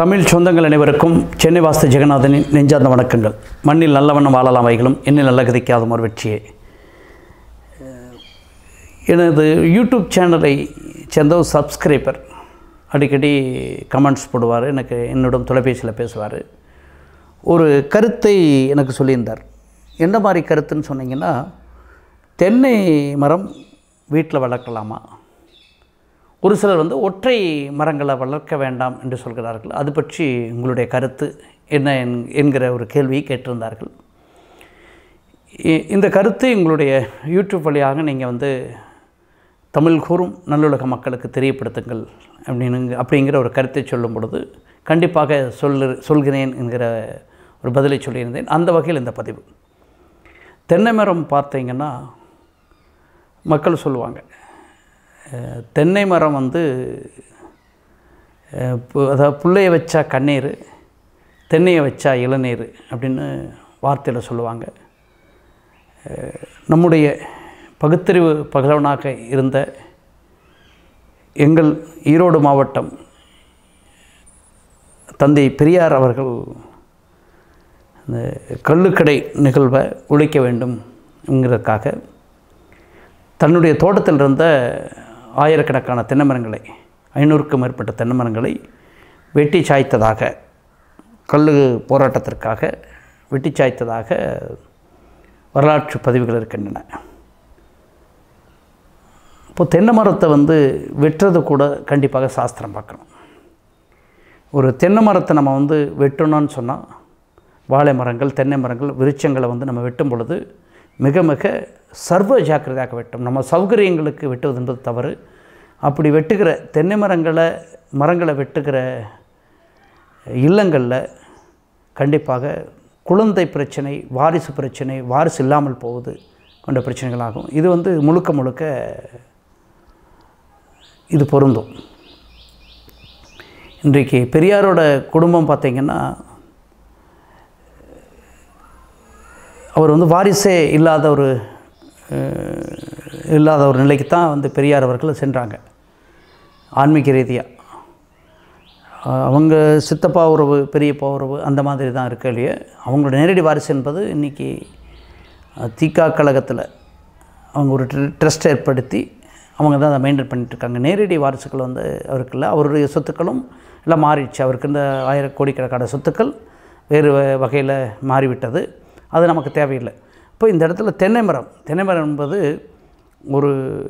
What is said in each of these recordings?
தமிழ் சொந்தங்கள் அனைவருக்கும் சென்னை வாஸ்து ஜெகநாதனின் நெஞ்சார்ந்த வணக்கங்கள் மண்ணில் நல்லவண்ணம் வாழலாம் வைகளும் என்னில் நல்ல கதைக்காத ஒரு வெற்றியே அஹ், எனது யூடியூப் சேனலை சேர்ந்த ஒரு சப்ஸ்கிரைபர் அடிக்கடி கமெண்ட்ஸ் போடுவார் எனக்கு என்னிடம் தொலைபேசியில் பேசுவார் ஒரு கருத்தை எனக்கு சொல்லியிருந்தார் எந்த மாதிரி கருத்துன்னு சொன்னீங்கன்னா தென்னை மரம் வீட்டில் வளர்க்கலாமா ஒரு சிலர் வந்து ஒற்றை மரங்களை வளர்க்க வேண்டாம் என்று சொல்கிறார்கள் அது பற்றி உங்களுடைய கருத்து என்ன என்- என்கிற ஒரு கேள்வியை கேட்டிருந்தார்கள் இ- இந்த கருத்து எங்களுடைய யூடியூப் வழியாக நீங்கள் வந்து தமிழ் கூறும் நல்லுலக மக்களுக்கு தெரியப்படுத்துங்கள் அப்படின்னு அப்படிங்கிற ஒரு கருத்தை சொல்லும் பொழுது கண்டிப்பாக சொல்லு சொல்கிறேன் என்கிற ஒரு பதிலை சொல்லியிருந்தேன் அந்த வகையில் இந்த பதிவு தென்னை மரம் பார்த்தீங்கன்னா மக்கள் சொல்லுவாங்க அஹ், தென்னை மரம் வந்து அஹ், பு- அதாவது புள்ளைய வச்சா கண்ணீர் தென்னையை வச்சா இளநீர் அப்படின்னு வார்த்தையில் சொல்லுவாங்க அஹ், நம்முடைய பகுத்தறிவு பகலவனாக இருந்த எங்கள் ஈரோடு மாவட்டம் தந்தை பெரியார் அவர்கள் இந்த கள்ளுக்கடை நிகழ்வை ஒழிக்க வேண்டும் என்கிறதுக்காக தன்னுடைய தோட்டத்தில் இருந்த ஆயிரக்கணக்கான தென்னை மரங்களை ஐநூறுக்கும் மேற்பட்ட தென்னை மரங்களை வெட்டி சாய்த்ததாக கல் போராட்டத்திற்காக வெட்டி சாய்த்ததாக வரலாற்று பதிவுகள் இருக்கின்றன இப்போ தென்னை மரத்தை வந்து வெட்டுறது கூட கண்டிப்பாக சாஸ்திரம் பார்க்கணும் ஒரு தென்னை மரத்தை நம்ம வந்து வெட்டணும்னு சொன்னால் வாழை மரங்கள் தென்னை மரங்கள் விருட்சங்களை வந்து நம்ம வெட்டும் பொழுது மிக மிக சர்வ ஜாக்கிரதையாக வெட்டும் நம்ம சௌகரியங்களுக்கு வெட்டுவது என்பது தவறு அப்படி வெட்டுகிற தென்னை மரங்களை மரங்களை வெட்டுகிற இல்லங்களில் கண்டிப்பாக குழந்தை பிரச்சனை வாரிசு பிரச்சனை வாரிசு இல்லாமல் போவது கொண்ட பிரச்சனைகளாகும் இது வந்து முழுக்க முழுக்க இது பொருந்தும் இன்றைக்கு பெரியாரோட குடும்பம் பார்த்திங்கன்னா அவர் வந்து வாரிசே இல்லாத ஒரு அஹ், இல்லாத ஒரு நிலைக்கு தான் வந்து பெரியார் அவர்கள் சென்றாங்க ஆன்மீக ரீதியாக அவங்க சித்தப்பா உறவு பெரியப்பா உறவு அந்த மாதிரி தான் இருக்கு இல்லையே அவங்களோட நேரடி வாரிசு என்பது இன்றைக்கி திகா கழகத்தில் அவங்க ஒரு ட்ரஸ்ட் ஏற்படுத்தி அவங்க தான் அதை மெயின்டைன் பண்ணிட்டுருக்காங்க நேரடி வாரிசுகள் வந்து அவருக்கு இல்லை அவருடைய சொத்துக்களும் எல்லாம் மாறிடுச்சு அவருக்கு இந்த ஆயிரம் கோடிக்கணக்கான சொத்துக்கள் வேறு வ- வகையில் மாறிவிட்டது அது நமக்கு தேவையில்லை இப்போ இந்த இடத்துல தென்னை மரம் தென்னை மரம் என்பது ஒரு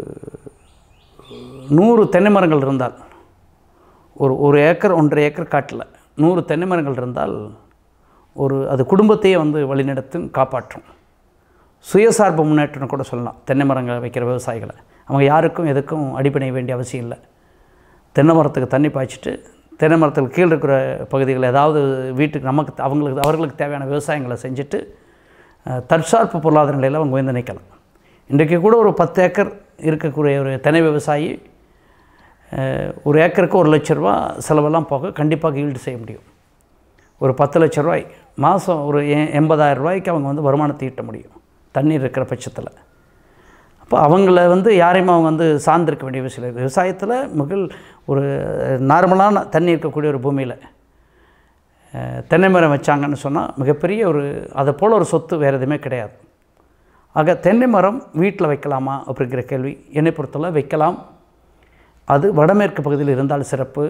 நூறு தென்னை மரங்கள் இருந்தால் ஒரு ஒரு ஏக்கர் ஒன்றரை ஏக்கர் காட்டில் நூறு தென்னை மரங்கள் இருந்தால் ஒரு அது குடும்பத்தையே வந்து வழிநடத்தும் காப்பாற்றும் சுயசார்பு முன்னேற்றம்னு கூட சொல்லலாம் தென்னை மரங்கள் வைக்கிற விவசாயிகளை அவங்க யாருக்கும் எதுக்கும் அடிப்படைய வேண்டிய அவசியம் இல்லை தென்னை மரத்துக்கு தண்ணி பாய்ச்சிட்டு தென்னை மரத்துக்கு கீழே இருக்கிற பகுதிகள் ஏதாவது வீட்டுக்கு நமக்கு அவங்களுக்கு அவர்களுக்கு தேவையான விவசாயங்களை செஞ்சுட்டு அஹ், தற்சார்பு பொருளாதார நிலையில் அவங்க உயர்ந்து நிற்கலாம் இன்றைக்கு கூட ஒரு பத்து ஏக்கர் இருக்கக்கூடிய ஒரு தென்னை விவசாயி அஹ், ஒரு ஏக்கருக்கு ஒரு லட்ச ரூபா செலவெல்லாம் போக கண்டிப்பாக ஈல்டு செய்ய முடியும் ஒரு பத்து லட்ச ரூபாய் மாதம் ஒரு எ- எண்பதாயிரம் ரூபாய்க்கு அவங்க வந்து வருமானத்தை ஈட்ட முடியும் தண்ணீர் இருக்கிற பட்சத்தில் அப்போ அவங்கள வந்து யாரையும் அவங்க வந்து சார்ந்திருக்க வேண்டிய விஷயம் இல்லை விவசாயத்தில் மிக ஒரு நார்மலான தண்ணி இருக்கக்கூடிய ஒரு பூமியில் அஹ், தென்னை மரம் வச்சாங்கன்னு சொன்னால் மிகப்பெரிய ஒரு அதை போல் ஒரு சொத்து வேறு எதுவுமே கிடையாது ஆக தென்னை மரம் வீட்டில் வைக்கலாமா அப்படிங்கிற கேள்வி என்னை பொறுத்தவரை வைக்கலாம் அது வடமேற்கு பகுதியில் இருந்தால் சிறப்பு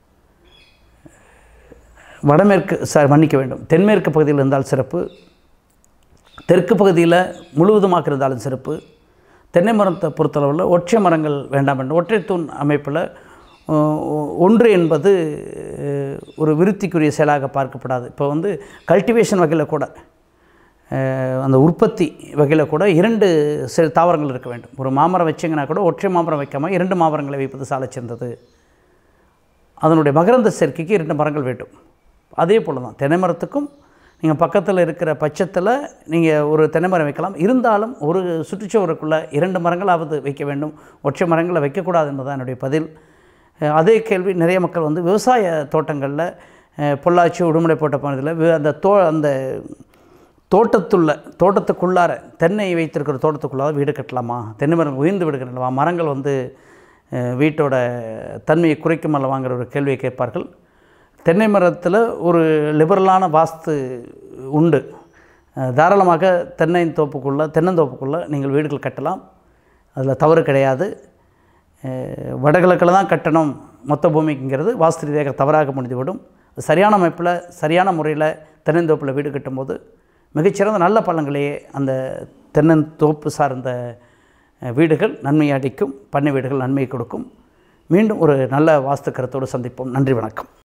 வடமேற்கு சார் மன்னிக்க வேண்டும் தென்மேற்கு பகுதியில் இருந்தால் சிறப்பு தெற்கு பகுதியில் முழுவதுமாக இருந்தாலும் சிறப்பு தென்னை மரத்தை பொறுத்தளவில் ஒற்றை மரங்கள் வேண்டாம் என்று ஒற்றை தூண் அமைப்பில் அஹ், ஒன்று என்பது அஹ், ஒரு விருத்திக்குரிய செயலாக பார்க்கப்படாது இப்போ வந்து கல்டிவேஷன் வகையில் கூட அஹ், அந்த உற்பத்தி வகையில் கூட இரண்டு செ தாவரங்கள் இருக்க வேண்டும் ஒரு மாமரம் வச்சிங்கன்னா கூட ஒற்றை மாமரம் வைக்காமல் இரண்டு மாமரங்களை வைப்பது சாலச் சிறந்தது அதனுடைய மகரந்த சேர்க்கைக்கு இரண்டு மரங்கள் வேண்டும் அதே போல் தான் தென்னை மரத்துக்கும் நீங்கள் பக்கத்தில் இருக்கிற பட்சத்தில் நீங்கள் ஒரு தென்னை மரம் வைக்கலாம் இருந்தாலும் ஒரு சுற்றுச்சுவருக்குள்ளே இரண்டு மரங்களாவது வைக்க வேண்டும் ஒற்றை மரங்களை வைக்கக்கூடாது என்பதுதான் என்னுடைய பதில் அஹ் அதே கேள்வி நிறைய மக்கள் வந்து விவசாய தோட்டங்களில் அஹ் பொள்ளாச்சி உடுமலை போட்ட பகுதியில் அந்த தோ அந்த தோட்டத்துள்ள தோட்டத்துக்குள்ளார தென்னை வைத்திருக்கிற தோட்டத்துக்குள்ளார வீடு கட்டலாமா தென்னை மரம் உயர்ந்து விடுகிறல்லவா மரங்கள் வந்து அஹ், வீட்டோட தன்மையை குறைக்கும் அல்லவாங்கிற ஒரு கேள்வியை கேட்பார்கள் தென்னை மரத்தில் ஒரு லிபரலான வாஸ்து உண்டு அஹ் தாராளமாக தென்னை தோப்புக்குள்ளே தென்னந்தோப்புக்குள்ளே நீங்கள் வீடுகள் கட்டலாம் அதில் தவறு கிடையாது அஹ் வடகிழக்கில் தான் கட்டணும் மொத்த பூமிக்குங்கிறது வாஸ்து ரீதியாக தவறாக முடிந்துவிடும் சரியான அமைப்பில் சரியான முறையில் தென்னந்தோப்பில் வீடு கட்டும்போது மிகச்சிறந்த நல்ல பலன்களையே அந்த தென்னந்தோப்பு சார்ந்த அஹ், வீடுகள் நன்மை அடிக்கும் பண்ணை வீடுகள் நன்மை கொடுக்கும் மீண்டும் ஒரு நல்ல வாஸ்து கருத்தோடு சந்திப்போம் நன்றி வணக்கம்